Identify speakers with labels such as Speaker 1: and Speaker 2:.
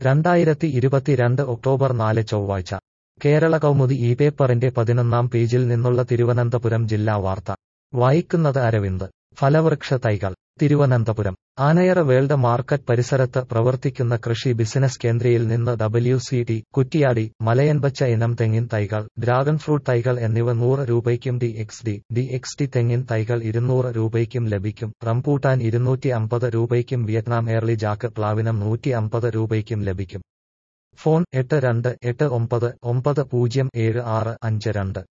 Speaker 1: രണ്ടായിരത്തി ഇരുപത്തിരണ്ട് ഒക്ടോബർ നാല് ചൊവ്വാഴ്ച കേരള കൗമുദി ഈ പേപ്പറിന്റെ പതിനൊന്നാം പേജിൽ നിന്നുള്ള തിരുവനന്തപുരം ജില്ലാ വാർത്ത വായിക്കുന്നത് അരവിന്ദ് ഫലവൃക്ഷ തൈകൾ തിരുവനന്തപുരം ആനയറ വേൾഡ് മാർക്കറ്റ് പരിസരത്ത് പ്രവർത്തിക്കുന്ന കൃഷി ബിസിനസ് കേന്ദ്രയിൽ നിന്ന് ഡബ്ല്യു സി ടി കുറ്റിയാടി മലയൻപച്ച ഇനം തെങ്ങിൻ തൈകൾ ഡ്രാഗൺ ഫ്രൂട്ട് തൈകൾ എന്നിവ നൂറ് രൂപയ്ക്കും D X D D X T തെങ്ങിൻ തൈകൾ ഇരുന്നൂറ് രൂപയ്ക്കും ലഭിക്കും റംപൂട്ടാൻ ഇരുന്നൂറ്റി അമ്പത് രൂപയ്ക്കും വിയറ്റ്നാം എയർലി ജാക്ക് പ്ലാവിനം നൂറ്റി അമ്പത് രൂപയ്ക്കും ലഭിക്കും ഫോൺ എട്ട് രണ്ട് എട്ട് ഒമ്പത് ഒമ്പത് പൂജ്യം ഏഴ് ആറ് അഞ്ച് രണ്ട്